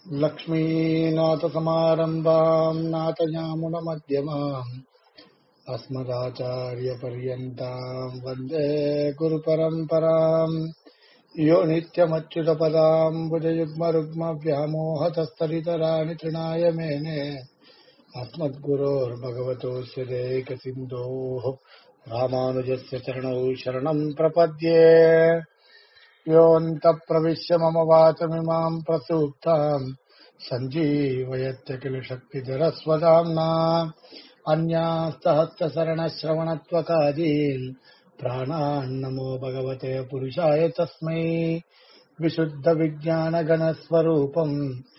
लक्ष्मीनाथसमारम्भाम् नाथयामुनमध्यमाम् अस्मदाचार्यपर्यन्ताम् वन्दे गुरुपरम्पराम् यो नित्यमच्युतपदाम् भुजयुग्मरुग्मव्यामोहतस्तरितराणि तृणाय मेने अस्मद्गुरोर्भगवतोऽस्य देकसिन्धोः रामानुजस्य चरणौ शरणम् प्रपद्ये योऽन्तप्रविश्य मम वाचमिमाम् प्रसूक्ताम् सञ्जीवयत्य किल शक्तिधरस्वदाम्ना अन्यास्तहस्तशरणश्रवणत्वकादीन् प्राणान्नमो भगवते पुरुषाय तस्मै विशुद्धविज्ञानगणस्वरूपम्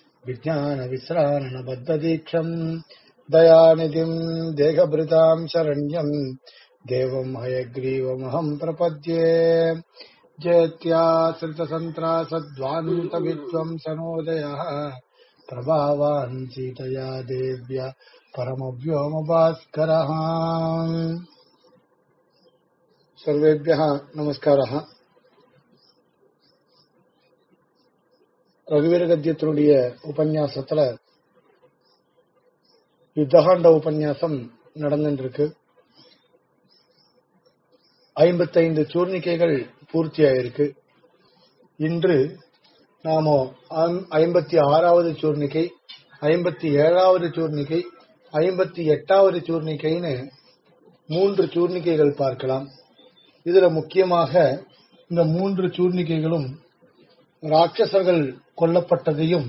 विज्ञानविश्राणबद्धदीक्षम् दयानिधिम् देहभृताम् शरण्यम् देवम् हयग्रीवमहम् प्रपद्ये जयत्याश्रितसन्त्रासद्वान्तविद्वंसनोदयः प्रभावान् सीतया देव्य परमव्योमभास्करः सर्वेभ्यः नमस्कारः ரகுவீர கத்தியத்தினுடைய உபன்யாசத்துல யுத்தகாண்ட உபன்யாசம் நடந்துருக்கு ஐம்பத்தைந்து சூர்ணிக்கைகள் பூர்த்தியாயிருக்கு இன்று நாம ஐம்பத்தி ஆறாவது சூர்ணிக்கை ஐம்பத்தி ஏழாவது சூர்ணிக்கை ஐம்பத்தி எட்டாவது சூர்ணிக்கைன்னு மூன்று சூர்ணிக்கைகள் பார்க்கலாம் இதுல முக்கியமாக இந்த மூன்று சூர்ணிக்கைகளும் ராட்சசர்கள் கொல்லப்பட்டதையும்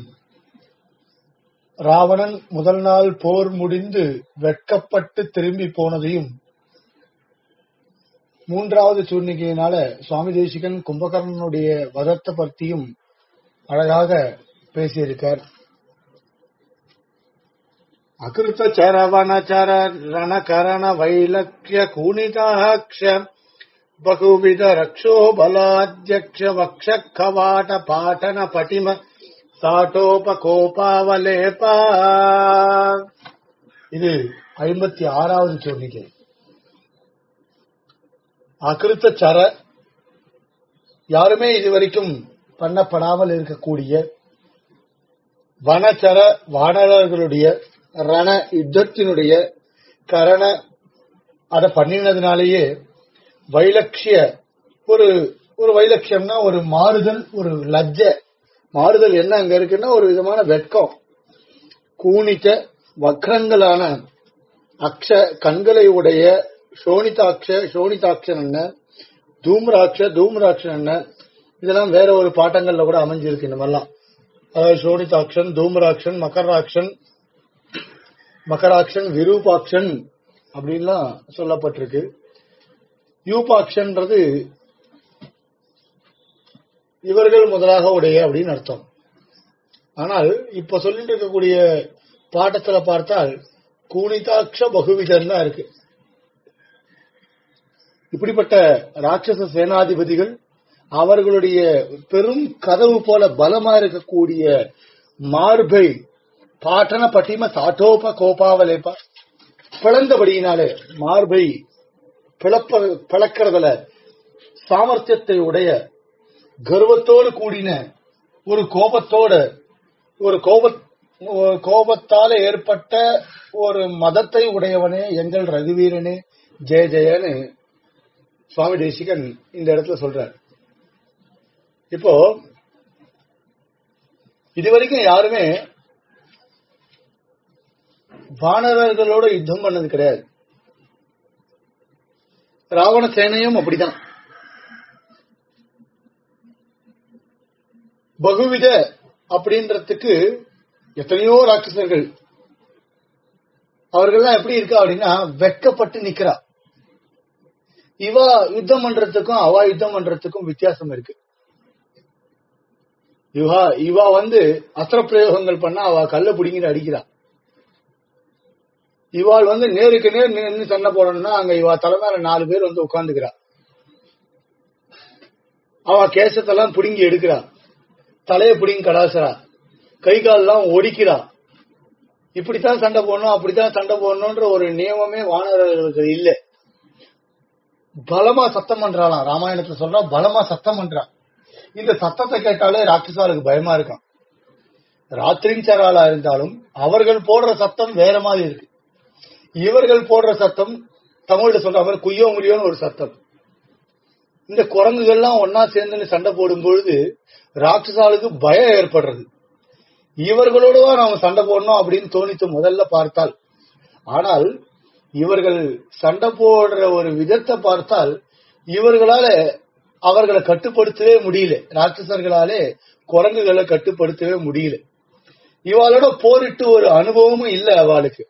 ராவணன் முதல் நாள் போர் முடிந்து வெட்கப்பட்டு திரும்பி போனதையும் மூன்றாவது சூர்ணிகையினால சுவாமி தேசிகன் கும்பகர்ணனுடைய வதத்தை பற்றியும் அழகாக பேசியிருக்கார் அகிருத்த சரவணச்சர ரணகரண வைலக்கிய கூணிதாட்ச बहुविध रक्षो बलाध्यक्ष वक्ष कवाट पाटन पटिम சாட்டோபகோபாவலேபா இது ஐம்பத்தி ஆறாவது சோனிகை அகிருத்த சர யாருமே இதுவரைக்கும் பண்ணப்படாமல் இருக்கக்கூடிய வனச்சர வானரர்களுடைய ரண யுத்தத்தினுடைய கரண அதை பண்ணினதுனாலேயே வைலட்சிய ஒரு ஒரு வைலட்சியம்னா ஒரு மாறுதல் ஒரு லஜ்ஜ மாறுதல் என்ன அங்க இருக்குன்னா ஒரு விதமான வெட்கம் கூணித்த வக்ரங்களான அக்ஷ கண்களை உடைய சோனிதாட்ச சோனிதாட்சன் என்ன தூம்ராட்ச தூம்ராட்சன் என்ன இதெல்லாம் வேற ஒரு பாட்டங்கள்ல கூட அமைஞ்சிருக்கு இந்த மாதிரிலாம் அதாவது சோனிதாட்சன் தூம்ராட்சன் மக்கராட்சன் மக்கராட்சன் விரூபாட்சன் அப்படின்லாம் சொல்லப்பட்டிருக்கு யூபாக்ஷன்றது இவர்கள் முதலாக உடைய அப்படின்னு அர்த்தம் ஆனால் இப்ப சொல்லிட்டு இருக்கக்கூடிய பாட்டத்துல பார்த்தால் கூணிதாட்ச பகுவிதன் தான் இருக்கு இப்படிப்பட்ட ராட்சச சேனாதிபதிகள் அவர்களுடைய பெரும் கதவு போல பலமா இருக்கக்கூடிய மார்பை பாட்டன பட்டிம சாட்டோப கோபாவலேப்பா பிளந்தபடியினாலே மார்பை பிளப்ப பிளக்கிறதுல சாமர்த்தியத்தை உடைய கர்வத்தோடு கூடின ஒரு கோபத்தோட ஒரு கோப கோபத்தால ஏற்பட்ட ஒரு மதத்தை உடையவனே எங்கள் ரகுவீரனே ஜெய ஜெயன்னு சுவாமி தேசிகன் இந்த இடத்துல சொல்றார் இப்போ இதுவரைக்கும் யாருமே வானரர்களோட யுத்தம் பண்ணது கிடையாது ராவண சேனையும் அப்படிதான் பகுவித அப்படின்றதுக்கு எத்தனையோ ராட்சசர்கள் அவர்கள்லாம் எப்படி இருக்கா அப்படின்னா வெட்கப்பட்டு நிக்கிறா இவ யுத்தம் பண்றதுக்கும் அவ யுத்தம் பண்றதுக்கும் வித்தியாசம் இருக்கு இவா இவா வந்து அஸ்திர பிரயோகங்கள் பண்ணா அவ கல்ல பிடிங்கிட்டு அடிக்கிறா இவாள் வந்து நேருக்கு நேர் நின்று சண்டை போடணும்னா அங்க இவா தலைமையில நாலு பேர் வந்து உட்கார்ந்துக்கிறா அவ கேசத்தெல்லாம் பிடுங்கி எடுக்கிறா தலையை பிடிங்கி கடாசுறா கை கால்லாம் ஒடிக்கிறா இப்படித்தான் சண்டை போடணும் அப்படித்தான் சண்டை போடணும்ன்ற ஒரு நியமமே வானவர்களுக்கு இல்ல பலமா சத்தம் பண்றாளாம் ராமாயணத்துல சொல்றா பலமா சத்தம் பண்றா இந்த சத்தத்தை கேட்டாலே ராட்சசாளுக்கு பயமா இருக்கான் ராத்திரிஞ்சராலா இருந்தாலும் அவர்கள் போடுற சத்தம் வேற மாதிரி இருக்கு இவர்கள் போடுற சத்தம் தமிழ்ல சொல்ற மாதிரி குய்யோ முறியோன்னு ஒரு சத்தம் இந்த குரங்குகள்லாம் ஒன்னா சேர்ந்து சண்டை போடும் பொழுது ராட்சசாலுக்கு பயம் ஏற்படுறது இவர்களோடுவா நாம சண்டை போடணும் அப்படின்னு தோணித்து முதல்ல பார்த்தால் ஆனால் இவர்கள் சண்டை போடுற ஒரு விதத்தை பார்த்தால் இவர்களால அவர்களை கட்டுப்படுத்தவே முடியல ராட்சசர்களாலே குரங்குகளை கட்டுப்படுத்தவே முடியல இவாளோட போரிட்டு ஒரு அனுபவமும் இல்லை அவளுக்கு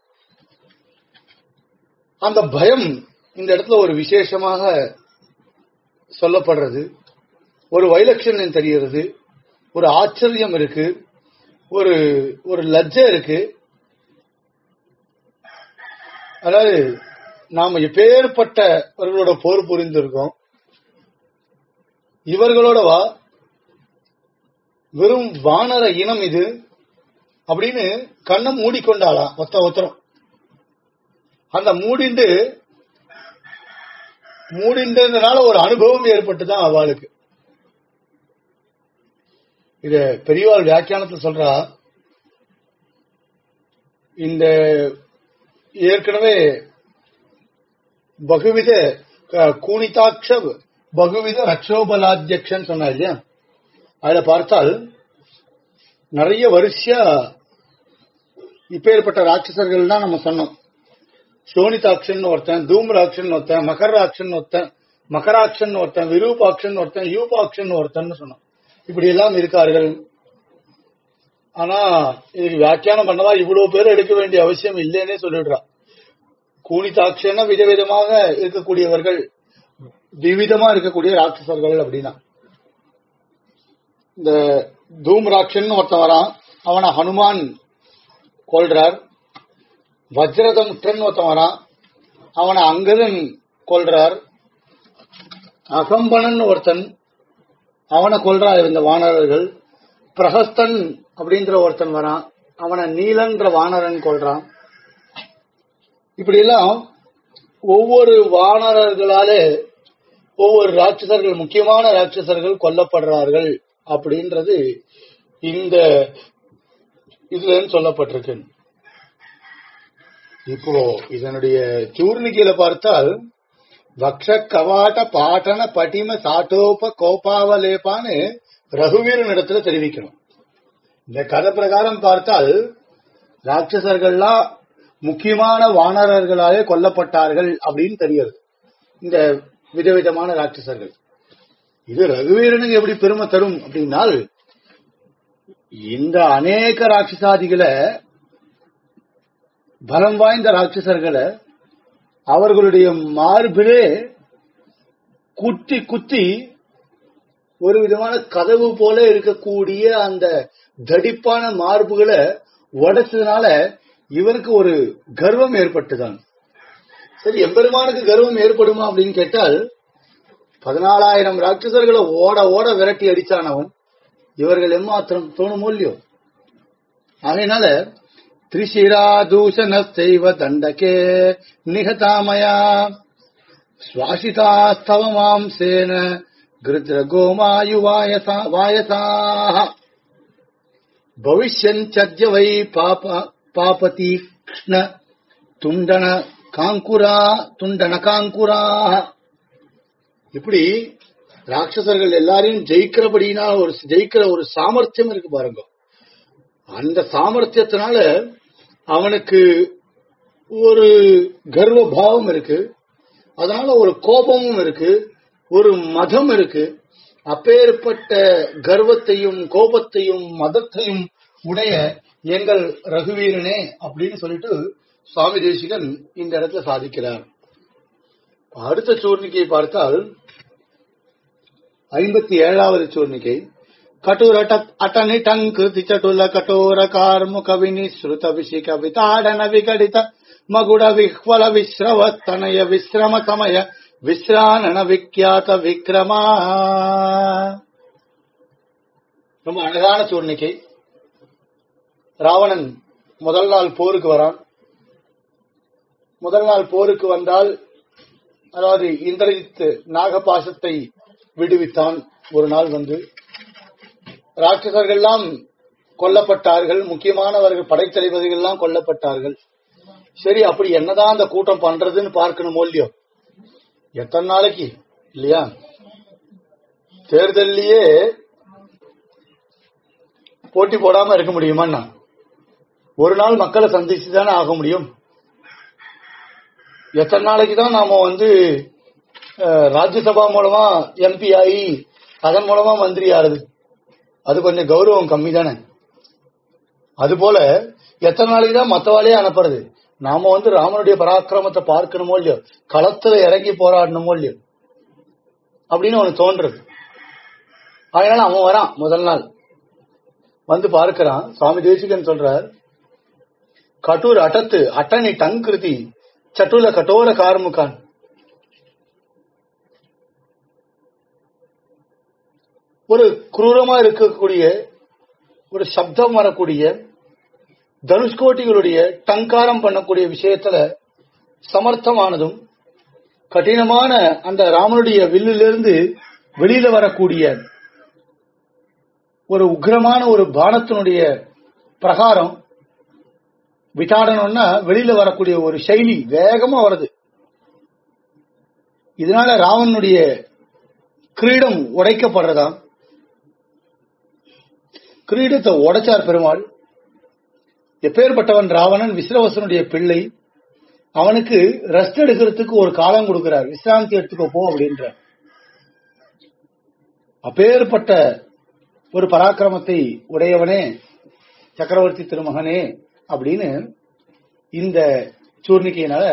அந்த பயம் இந்த இடத்துல ஒரு விசேஷமாக சொல்லப்படுறது ஒரு வைலட்சண்யம் தெரிகிறது ஒரு ஆச்சரியம் இருக்கு ஒரு ஒரு லஜ்ஜை இருக்கு அதாவது நாம எப்பேற்பட்டவர்களோட போர் புரிந்திருக்கோம் இவர்களோடவா வெறும் வானர இனம் இது அப்படின்னு கண்ணை மூடிக்கொண்டாளாம் ஒத்த ஒத்தரம் அந்த மூடிண்டு மூடின்றதுனால ஒரு அனுபவம் ஏற்பட்டுதான் அவளுக்கு இத பெரியவாள் வியாக்கியானத்தில் சொல்றா இந்த ஏற்கனவே பகுவித க- கூனிதாட்ச பகுவித ரக்ஷோபலாத்தியக்ஷன் சொன்னா இல்லையா அதுல பார்த்தால் நிறைய வரிசையா இப்பேற்பட்ட ராட்சசர்கள் தான் நம்ம சொன்னோம் சோனிதாட்சன் ஒருத்தன் தூம்ராட்சன் ஒருத்தன் மகராட்சன் ஒருத்தன் மகராட்சன் ஒருத்தன் விரூபாட்சன் ஒருத்தன் யூபாட்சன் ஒருத்தன் சொன்னோம் இப்படி எல்லாம் இருக்கார்கள் ஆனா இதுக்கு வியாக்கியானம் பண்ணவா இவ்வளவு பேர் எடுக்க வேண்டிய அவசியம் இல்லைன்னே சொல்லிடுறா கூனிதாட்சன விதவிதமாக இருக்கக்கூடியவர்கள் விவிதமா இருக்கக்கூடிய ராட்சசர்கள் அப்படின்னா இந்த தூம்ராட்சன் ஒருத்தன் வரான் அவனை ஹனுமான் கொல்றார் வஜ்ரதமுற்றன் ஒருத்தன் வரான் அவனை அங்கதன் கொல்றார் அகம்பனன் ஒருத்தன் அவனை கொல்றார் இந்த வானரர்கள் பிரஹஸ்தன் அப்படின்ற ஒருத்தன் வரான் அவனை நீலன்ற வானரன் கொல்றான் இப்படி எல்லாம் ஒவ்வொரு வானரர்களாலே ஒவ்வொரு ராட்சசர்கள் முக்கியமான ராட்சசர்கள் கொல்லப்படுறார்கள் அப்படின்றது இந்த இதுல சொல்லப்பட்டிருக்கு இப்போ இதனுடைய சூர்ணிக்கையில பார்த்தால் வக்ஷ கவாட்ட பாட்டன பட்டிம சாட்டோப கோபாவலேப்பான்னு ரகுவீரன் இடத்துல தெரிவிக்கணும் இந்த கதை பிரகாரம் பார்த்தால் ராட்சசர்கள்லாம் முக்கியமான வானரர்களாலே கொல்லப்பட்டார்கள் அப்படின்னு தெரிகிறது இந்த விதவிதமான ராட்சசர்கள் இது ரகுவீரனுக்கு எப்படி பெருமை தரும் அப்படின்னால் இந்த அநேக ராட்சசாதிகளை பலம் வாய்ந்த ராட்சசர்களை அவர்களுடைய மார்பிலே குத்தி குத்தி ஒரு விதமான கதவு போல இருக்கக்கூடிய அந்த தடிப்பான மார்புகளை உடைச்சதுனால இவருக்கு ஒரு கர்வம் ஏற்பட்டுதான் சரி எம்பெருமானுக்கு கர்வம் ஏற்படுமா அப்படின்னு கேட்டால் பதினாலாயிரம் ராட்சசர்களை ஓட ஓட விரட்டி அடிச்சானவன் இவர்கள் எம்மாத்திரம் தோணுமோ இல்லையோ அதனால திரிசிரா தூஷண செய்வ தண்டகே நிகதாமயா சுவாசிதாஸ்தவ மாம்சேன கிருத்ர கோமாயு வாயசா வாயசாக பவிஷ்யஞ்சத்ய வை பாப பாபதீக்ஷ்ண துண்டன காங்குரா துண்டன காங்குரா இப்படி ராட்சசர்கள் எல்லாரையும் ஜெயிக்கிறபடினா ஒரு ஜெயிக்கிற ஒரு சாமர்த்தியம் இருக்கு பாருங்க அந்த சாமர்த்தியத்தினால அவனுக்கு ஒரு கர்வ பாவம் இருக்கு அதனால ஒரு கோபமும் இருக்கு ஒரு மதம் இருக்கு அப்பேற்பட்ட கர்வத்தையும் கோபத்தையும் மதத்தையும் உடைய எங்கள் ரகுவீரனே அப்படின்னு சொல்லிட்டு சுவாமி தேசிகன் இந்த இடத்துல சாதிக்கிறார் அடுத்த சூர்ணிக்கையை பார்த்தால் ஐம்பத்தி ஏழாவது சூர்ணிகை கட்டுரಟ ಅಟನಿ ಟಂಕೃತಿ ಚಟುಲ ಕಠೋರ ಕಾರ್ಮುಕ ವಿನಿಸೃತ ವಿಶಿಕ ವಿತಾಡನ ವಿಗಡಿತ ಮಗುಡ ವಿಹ್ವಲ ವಿಶ್ರವ ತನಯ ವಿಶ್ರಮ ಸಮಯ விஸ்ரானன விக்யாத விக்ரமா ரொம்ப அழகான சூழ்நிலை ராவணன் முதல் நாள் போருக்கு வரான் முதல் நாள் போருக்கு வந்தால் அதாவது இந்திரஜித் நாகபாசத்தை விடுவித்தான் ஒரு நாள் வந்து ராட்சசர்கள்லாம் கொல்லப்பட்டார்கள் முக்கியமானவர்கள் படைத்தளபதிகள் எல்லாம் கொல்லப்பட்டார்கள் சரி அப்படி என்னதான் அந்த கூட்டம் பண்றதுன்னு பார்க்கணும் இல்லையோ எத்தனை நாளைக்கு இல்லையா தேர்தல்லையே போட்டி போடாம இருக்க முடியுமா ஒரு நாள் மக்களை சந்திச்சு தானே ஆக முடியும் எத்தனை நாளைக்கு தான் நாம வந்து அஹ், ராஜ்யசபா மூலமா எம்பி ஆகி அதன் மூலமா மந்திரி ஆறுது அது கொஞ்சம் கௌரவம் கம்மி தானே அது போல எத்தனை நாளைக்கு தான் மத்தவாளையே அனுப்புறது நாம வந்து ராமனுடைய பராக்கிரமத்தை பார்க்கணுமோ இல்லையோ களத்துல இறங்கி போராடணுமோ இல்லையோ அப்படின்னு அவனுக்கு தோன்றுறது அதனால அவன் வரான் முதல் நாள் வந்து பார்க்கிறான் சுவாமி தேசிகன் சொல்றார் கட்டூர் அட்டத்து அட்டனி டங் கிருதி சட்டுல கட்டோர கார்முகான் ஒரு குரூரமா இருக்கக்கூடிய ஒரு சப்தம் வரக்கூடிய தனுஷ்கோட்டிகளுடைய டங்காரம் பண்ணக்கூடிய விஷயத்துல சமர்த்தமானதும் கடினமான அந்த ராமனுடைய வில்லிலிருந்து வெளியில வரக்கூடிய ஒரு உக்ரமான ஒரு பானத்தினுடைய பிரகாரம் விட்டாடணும்னா வெளியில வரக்கூடிய ஒரு செயலி வேகமா வருது இதனால ராவனுடைய கிரீடம் உடைக்கப்படுறதாம் கிரீடத்தை உடைச்சார் பெருமாள் எப்பேற்பட்டவன் ராவணன் விஸ்ரவசனுடைய பிள்ளை அவனுக்கு ரெஸ்ட் எடுக்கிறதுக்கு ஒரு காலம் கொடுக்கிறார் விசிராந்தி எடுத்துக்கோ போ அப்படின்ற அப்பேற்பட்ட ஒரு பராக்கிரமத்தை உடையவனே சக்கரவர்த்தி திருமகனே அப்படின்னு இந்த சூர்ணிக்கையினால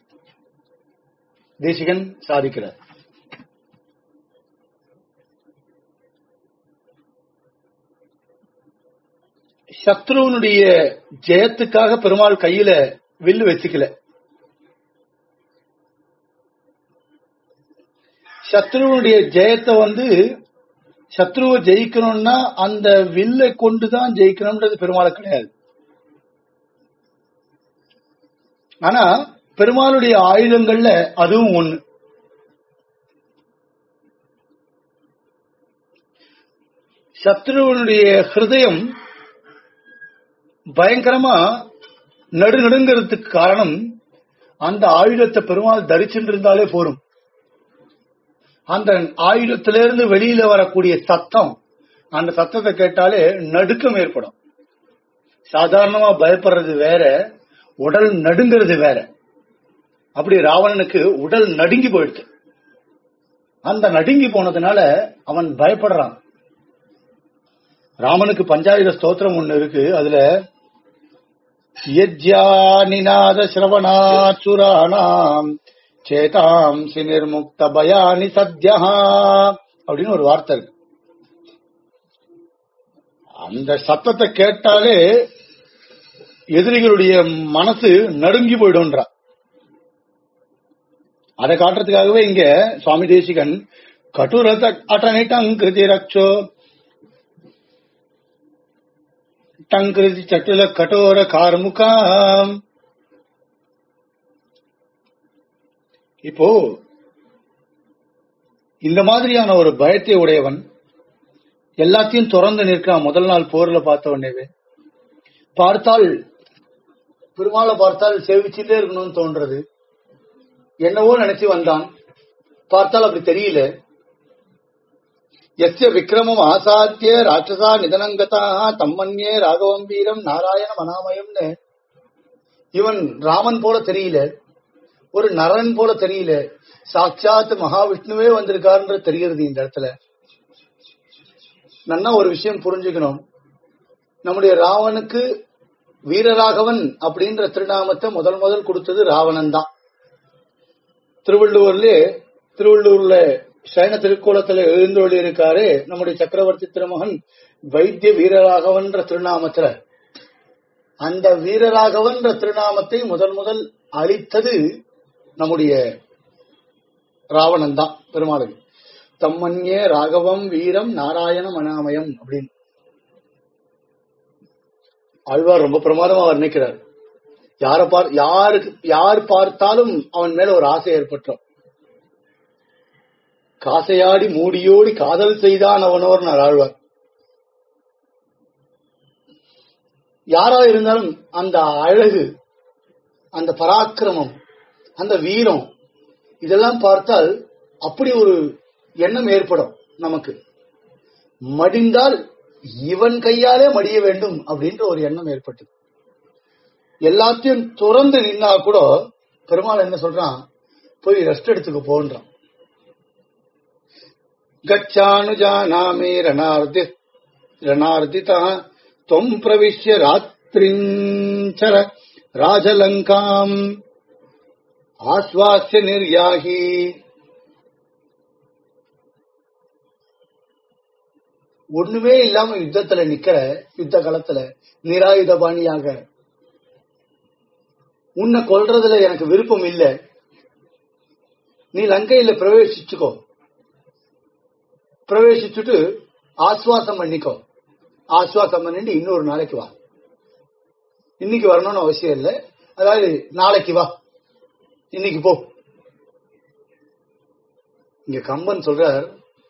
தேசிகன் சாதிக்கிறார் சத்ருவனுடைய ஜெயத்துக்காக பெருமாள் கையில வில்லு வச்சுக்கல சத்ருவனுடைய ஜெயத்தை வந்து சத்ருவை ஜெயிக்கணும்னா அந்த வில்லை கொண்டுதான் ஜெயிக்கணும்ன்றது பெருமாள் கிடையாது ஆனா பெருமாளுடைய ஆயுதங்கள்ல அதுவும் ஒண்ணு சத்ருவனுடைய ஹிருதயம் பயங்கரமா நடுநடுங்கிறதுக்கு காரணம் அந்த ஆயுதத்தை பெருமாள் தரிச்சுட்டு இருந்தாலே போரும் அந்த ஆயுதத்திலிருந்து வெளியில வரக்கூடிய சத்தம் அந்த சத்தத்தை கேட்டாலே நடுக்கம் ஏற்படும் சாதாரணமா பயப்படுறது வேற உடல் நடுங்கிறது வேற அப்படி ராவணனுக்கு உடல் நடுங்கி போயிடுச்சு அந்த நடுங்கி போனதுனால அவன் பயப்படுறான் ராமனுக்கு பஞ்சாயுத ஸ்தோத்திரம் ஒண்ணு இருக்கு அதுல யஜ்யானிநாத சிரவணாச்சுராணாம் சேதாம்சி நிர்முக்த பயானி சத்யா அப்படின்னு ஒரு வார்த்தை இருக்கு அந்த சத்தத்தை கேட்டாலே எதிரிகளுடைய மனசு நடுங்கி போயிடும்ன்றா அதை காட்டுறதுக்காகவே இங்க சுவாமி தேசிகன் கட்டுரத அட்டனிட்டம் கிருதி ரக்ஷோ டங்கிருதி சட்டுல கட்டோர கார்முகாம் இப்போ இந்த மாதிரியான ஒரு பயத்தை உடையவன் எல்லாத்தையும் திறந்து நிற்கான் முதல் நாள் போர்ல பார்த்த உடனேவே பார்த்தால் பெருமாளை பார்த்தால் சேவிச்சுட்டே இருக்கணும்னு தோன்றது என்னவோ நினைச்சு வந்தான் பார்த்தால் அப்படி தெரியல எஸ்ய விக்ரமம் ஆசாத்திய ராட்சசா நிதனங்கதா தம்மன்யே ராகவம் வீரம் நாராயண மனாமயம்னு இவன் ராமன் போல தெரியல ஒரு நரன் போல தெரியல சாட்சாத் மகாவிஷ்ணுவே வந்திருக்காருன்றது தெரிகிறது இந்த இடத்துல நன்னா ஒரு விஷயம் புரிஞ்சுக்கணும் நம்முடைய ராவனுக்கு வீரராகவன் அப்படின்ற திருநாமத்தை முதல் முதல் கொடுத்தது ராவணன் தான் திருவள்ளூர்ல திருவள்ளூர்ல சைன திருக்கோலத்துல எழுந்தொழி இருக்காரு நம்முடைய சக்கரவர்த்தி திருமகன் வைத்திய வீரராகவன்ற திருநாமத்துல அந்த வீரராகவன்ற திருநாமத்தை முதல் முதல் அளித்தது நம்முடைய ராவணன் தான் பெருமாளுக்கு தம்மன்யே ராகவம் வீரம் நாராயண மனாமயம் அப்படின்னு ஆழ்வார் ரொம்ப பிரமாதமா வர்ணிக்கிறார் யார பார் யாருக்கு யார் பார்த்தாலும் அவன் மேல ஒரு ஆசை ஏற்பட்டோம் காசையாடி மூடியோடி காதல் செய்தான் அவனோர் ஆழ்வார் யாரா இருந்தாலும் அந்த அழகு அந்த பராக்கிரமம் அந்த வீரம் இதெல்லாம் பார்த்தால் அப்படி ஒரு எண்ணம் ஏற்படும் நமக்கு மடிந்தால் இவன் கையாலே மடிய வேண்டும் அப்படின்ற ஒரு எண்ணம் ஏற்பட்டது எல்லாத்தையும் துறந்து நின்னா கூட பெருமாள் என்ன சொல்றான் போய் ரெஸ்ட் எடுத்துக்க போன்றான் கச்சானு ஜானாமி ரணார்த்தி ரணார்த்திதா தொம் பிரவிஷ்ய ராத்திரிஞ்சர ராஜலங்காம் ஆஸ்வாசிய நிர்யாகி ஒண்ணுமே இல்லாம யுத்தத்துல நிக்கிற யுத்த காலத்துல நிராயுத பாணியாக உன்னை கொல்றதுல எனக்கு விருப்பம் இல்ல நீ லங்கையில பிரவேசிச்சுக்கோ பிரவேசிச்சுட்டு ஆஸ்வாசம் பண்ணிக்கோ ஆஸ்வாசம் பண்ணிட்டு இன்னொரு நாளைக்கு வா இன்னைக்கு வரணும்னு அவசியம் இல்லை அதாவது நாளைக்கு வா இன்னைக்கு போ இங்க கம்பன் சொல்றார்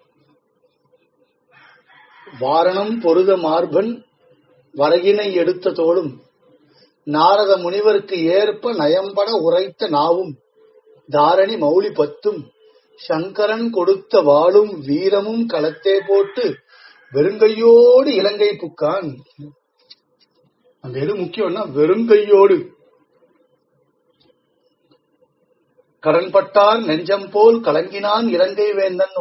வாரணம் பொருத மார்பன் வரகினை எடுத்த தோளும் நாரத முனிவருக்கு ஏற்ப நயம்பட உரைத்த நாவும் தாரணி மௌலி பத்தும் சங்கரன் கொடுத்த வாளும் வீரமும் களத்தே போட்டு வெறுங்கையோடு இலங்கை புக்கான் அங்க எது முக்கியம்னா வெறுங்கையோடு கடன்பட்டார் நெஞ்சம் போல் கலங்கினான் இலங்கை வேந்தன்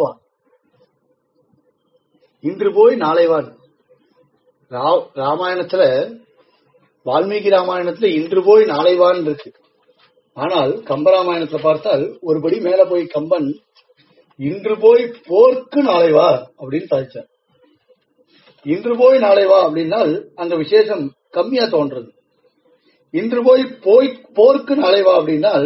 இன்று போய் நாளை வான் ரா- ராமாயணத்துல வால்மீகி ராமாயணத்துல இன்று போய் நாளை வான் இருக்கு ஆனால் கம்பராமாயணத்துல பார்த்தால் ஒருபடி மேல போய் கம்பன் இன்று போய் போர்க்கு நாளை வா அப்படின்னு சாதிச்சார் இன்று போய் நாளை வா அப்படின்னால் அங்க விசேஷம் கம்மியா தோன்றது இன்று போய் போய் போர்க்கு நாளை வா அப்படின்னால்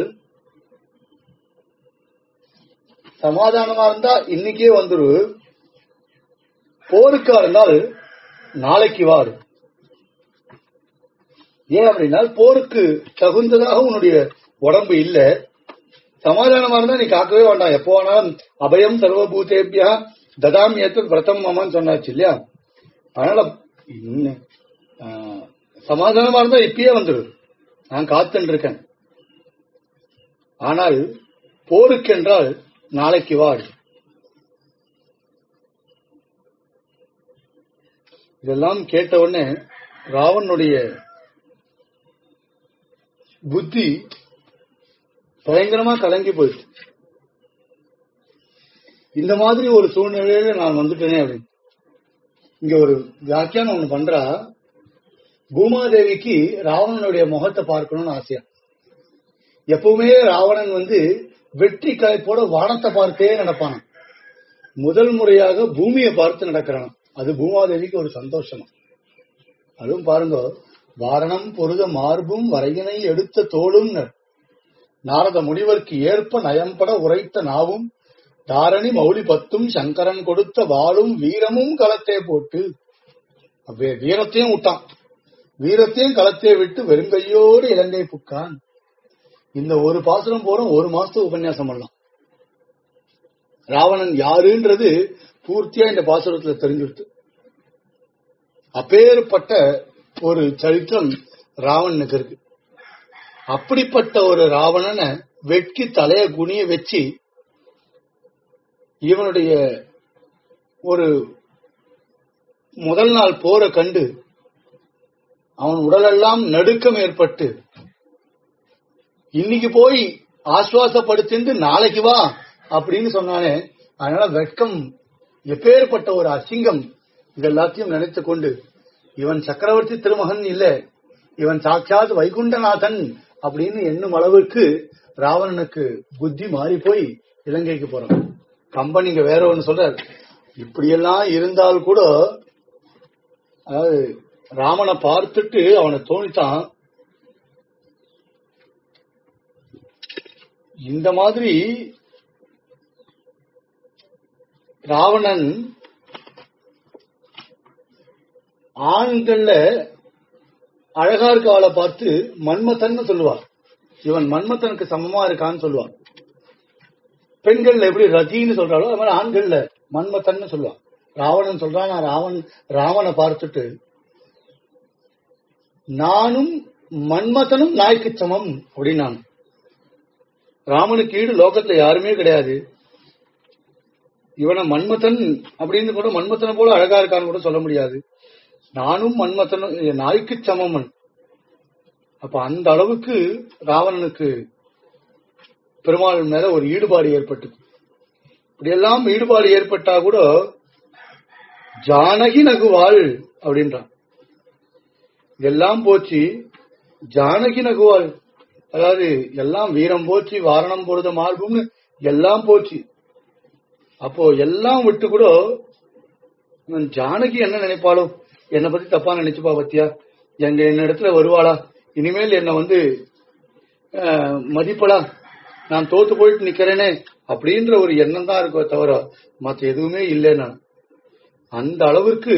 சமாதானமா இருந்தா இன்னைக்கே வந்துரு போருக்கா இருந்தால் நாளைக்கு வாரு ஏன் அப்படின்னா போருக்கு தகுந்ததாக உன்னுடைய உடம்பு இல்ல சமாதானமா இருந்தா நீ காக்கவே வேண்டாம் எப்போ வேணாலும் அபயம் சர்வபூதேபியா ததாமி ஏத்து பிரதம் மமான்னு சொன்னாச்சு இல்லையா அதனால இன்ன- ஆ, சமாதானமா இருந்தா இப்பயே வந்துரு நான் காத்துன்னு இருக்கேன் ஆனால் போருக்கென்றால் நாளைக்கு வாடு இதெல்லாம் கேட்ட உடனே ராவனுடைய புத்தி பயங்கரமா கலங்கி போயிடுச்சு இந்த மாதிரி ஒரு சூழ்நிலையில நான் வந்துட்டேனே அப்படின்னு இங்க ஒரு வியாக்கியானம் ஒண்ணு பண்றா பூமாதேவிக்கு ராவணனுடைய முகத்தை பார்க்கணும்னு ஆசையா எப்பவுமே ராவணன் வந்து வெற்றி கலைப்போட வானத்தை பார்த்தே நடப்பானாம் முதல் முறையாக பூமியை பார்த்து நடக்கிறான் அது பூமாதேவிக்கு ஒரு சந்தோஷமா அதுவும் பாருங்க வாரணம் பொருத மார்பும் வரையினை எடுத்த தோளும் நாரத முனிவர்க்கு ஏற்ப நயம்பட உரைத்த நாவும் தாரணி மௌலி பத்தும் சங்கரன் கொடுத்த வாளும் வீரமும் களத்தே போட்டு அப்படியே வீரத்தையும் விட்டான் வீரத்தையும் களத்தே விட்டு வெறுங்கையோடு இலங்கை புக்கான் இந்த ஒரு பாசுரம் போறோம் ஒரு மாசத்துக்கு உபன்யாசம் பண்ணலாம் ராவணன் யாருன்றது பூர்த்தியா இந்த பாசுரத்துல தெரிஞ்சுடுத்து அப்பேற்பட்ட ஒரு சரித்திரம் ராவணனுக்கு இருக்கு அப்படிப்பட்ட ஒரு ராவணனை வெட்கி தலைய குனிய வச்சு இவனுடைய ஒரு முதல் நாள் போற கண்டு அவன் உடலெல்லாம் நடுக்கம் ஏற்பட்டு இன்னைக்கு போய் ஆசுவாசப்படுத்திந்து நாளைக்கு வா அப்படின்னு சொன்னானே அதனால வெட்கம் எப்பேற்பட்ட ஒரு அசிங்கம் இதெல்லாத்தையும் நினைத்து கொண்டு இவன் சக்கரவர்த்தி திருமகன் இல்ல இவன் சாட்சாத் வைகுண்டநாதன் அப்படின்னு எண்ணும் அளவுக்கு ராவணனுக்கு புத்தி மாறி போய் இலங்கைக்கு போறான் கம்பன் இங்க வேற ஒன்னு சொல்றார் இப்படியெல்லாம் இருந்தால் கூட அதாவது ராமனை பார்த்துட்டு அவனை தோணித்தான் இந்த மாதிரி ராவணன் ஆண்கள்ல அழகா இருக்க ஆளை பார்த்து மன்மதன்னு சொல்லுவார் இவன் மன்மதனுக்கு சமமா இருக்கான்னு சொல்லுவான் பெண்கள்ல எப்படி ரதின்னு சொல்றாளோ அது மாதிரி ஆண்கள்ல மன்மதன்னு சொல்லுவான் ராவணன் சொல்றான் நான் ராவன் ராவனை பார்த்துட்டு நானும் மன்மதனும் நாய்க்கு சமம் அப்படின்னாங்க ராமனுக்கு ஈடு லோகத்துல யாருமே கிடையாது இவனை மன்மதன் அப்படின்னு கூட மன்மதனை போல அழகா இருக்கான்னு கூட சொல்ல முடியாது நானும் மன்மதனும் நாய்க்கு சமமன் அப்ப அந்த அளவுக்கு ராவணனுக்கு பெருமாள் மேல ஒரு ஈடுபாடு ஏற்பட்டது இப்படியெல்லாம் ஈடுபாடு ஏற்பட்டா கூட ஜானகி நகுவாள் அப்படின்றான் எல்லாம் போச்சு ஜானகி நகுவாள் அதாவது எல்லாம் வீரம் போச்சு வாரணம் பொருத மார்பும்னு எல்லாம் போச்சு அப்போ எல்லாம் விட்டு கூட இவன் ஜானகி என்ன நினைப்பாளோ என்னை பத்தி தப்பா நினைச்சுப்பா பத்தியா எங்க என்ன இடத்துல வருவாளா இனிமேல் என்ன வந்து அஹ், மதிப்பலா நான் தோத்து போயிட்டு நிக்கிறேனே அப்படின்ற ஒரு எண்ணம் தான் இருக்கோ தவிர மத்த எதுவுமே இல்லை நான் அந்த அளவிற்கு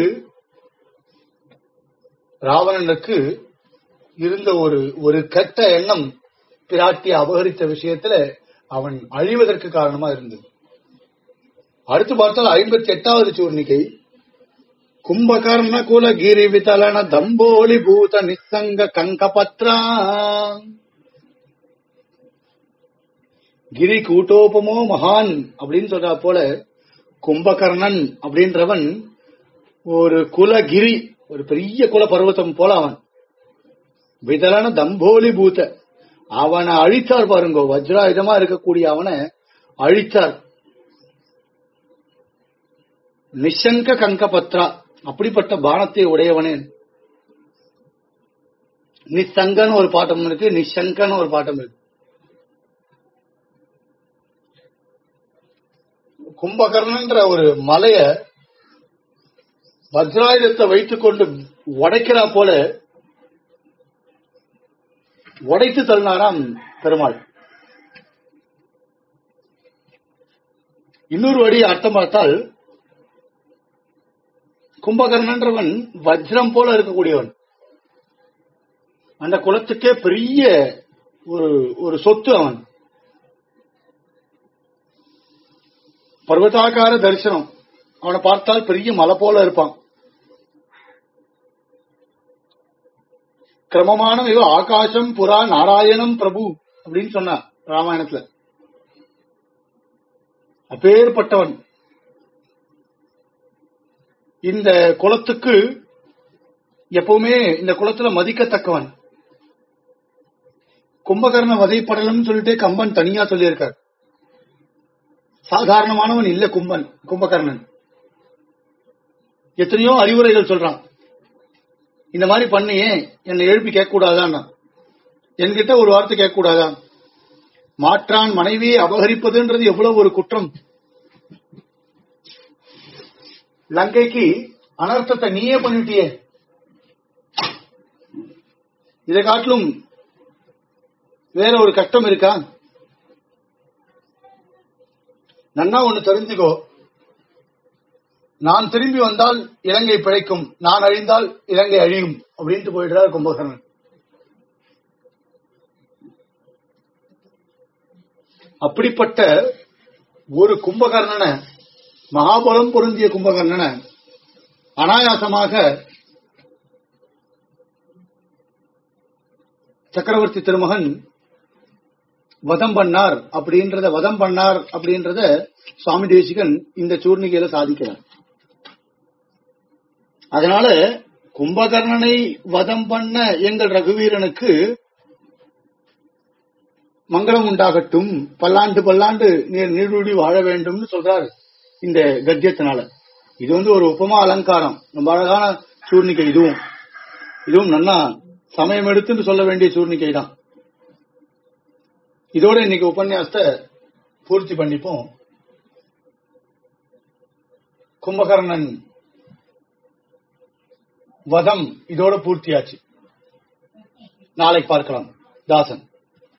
ராவணனுக்கு இருந்த ஒரு ஒரு கெட்ட எண்ணம் பிராட்டியை அபகரித்த விஷயத்துல அவன் அழிவதற்கு காரணமா இருந்தது அடுத்து பார்த்தால் ஐம்பத்தி எட்டாவது சூர்ணிகை கும்பகர்ண குல கிரி விதலன தம்போலி பூத நிசங்க கங்கபத்ரா கிரி கூட்டோபமோ மகான் அப்படின்னு சொல்றா போல கும்பகர்ணன் அப்படின்றவன் ஒரு குலகிரி ஒரு பெரிய குல பர்வதம் போல அவன் விதலன தம்போலி பூத்த அவனை அழித்தார் பாருங்க வஜ்ராயுதமா இருக்கக்கூடிய அவனை அழித்தார் நிஷங்க கங்கபத்ரா அப்படிப்பட்ட பானத்தை உடையவனே நிசங்கன்னு ஒரு பாட்டம் இருக்கு நிஷங்கன்னு ஒரு பாட்டம் இருக்கு கும்பகர்ணன்ற ஒரு மலைய வஜ்ராயுதத்தை வைத்துக் கொண்டு உடைக்கிறா போல உடைத்து தள்ளினாராம் பெருமாள் இன்னொரு வழி அர்த்தம் பார்த்தால் கும்பகர்ணன்றவன் வஜ்ரம் போல இருக்கக்கூடியவன் அந்த குலத்துக்கே பெரிய ஒரு ஒரு சொத்து அவன் பர்வதாகார தரிசனம் அவனை பார்த்தால் பெரிய மலை போல இருப்பான் கிரமமான இவ ஆகாசம் புறா நாராயணம் பிரபு அப்படின்னு சொன்னார் ராமாயணத்துல அப்பேற்பட்டவன் இந்த குலத்துக்கு எப்பவுமே இந்த குலத்துல மதிக்கத்தக்கவன் கும்பகர்ண வதைப்படலம்னு சொல்லிட்டு கம்பன் தனியா சொல்லியிருக்கார் சாதாரணமானவன் இல்ல கும்பன் கும்பகர்ணன் எத்தனையோ அறிவுரைகள் சொல்றான் இந்த மாதிரி பண்ணியே என்னை எழுப்பி கேட்க கூடாதான் என்கிட்ட ஒரு வார்த்தை கேட்க கூடாதா மாற்றான் மனைவியை அபகரிப்பதுன்றது எவ்வளவு ஒரு குற்றம் லங்கைக்கு அனர்த்தத்தை நீயே பண்ணிட்டியே இதை காட்டிலும் வேற ஒரு கஷ்டம் இருக்கா நன்னா ஒண்ணு தெரிஞ்சுக்கோ நான் திரும்பி வந்தால் இலங்கை பிழைக்கும் நான் அழிந்தால் இலங்கை அழியும் அப்படின்ட்டு போயிடுறார் கும்பகர்ணன் அப்படிப்பட்ட ஒரு கும்பகர்ணனை மகாபலம் பொருந்திய கும்பகர்ணனை அனாயாசமாக சக்கரவர்த்தி திருமகன் வதம் பண்ணார் அப்படின்றத வதம் பண்ணார் அப்படின்றத சுவாமி தேசிகன் இந்த சூர்ணிகையில சாதிக்கிறார் அதனால கும்பகர்ணனை வதம் பண்ண எங்கள் ரகுவீரனுக்கு மங்களம் உண்டாகட்டும் பல்லாண்டு பல்லாண்டு நீர் நீடுடி வாழ வேண்டும்னு சொல்றாரு இந்த கத்தியத்தினால இது வந்து ஒரு உபமா அலங்காரம் ரொம்ப அழகான சூர்ணிகை இதுவும் இதுவும் நன்னா சமயம் எடுத்துன்னு சொல்ல வேண்டிய சூர்ணிகை தான் இதோட இன்னைக்கு உபன்யாசத்தை பூர்த்தி பண்ணிப்போம் கும்பகர்ணன் வதம் இதோட பூர்த்தியாச்சு நாளை பார்க்கலாம் தாசன்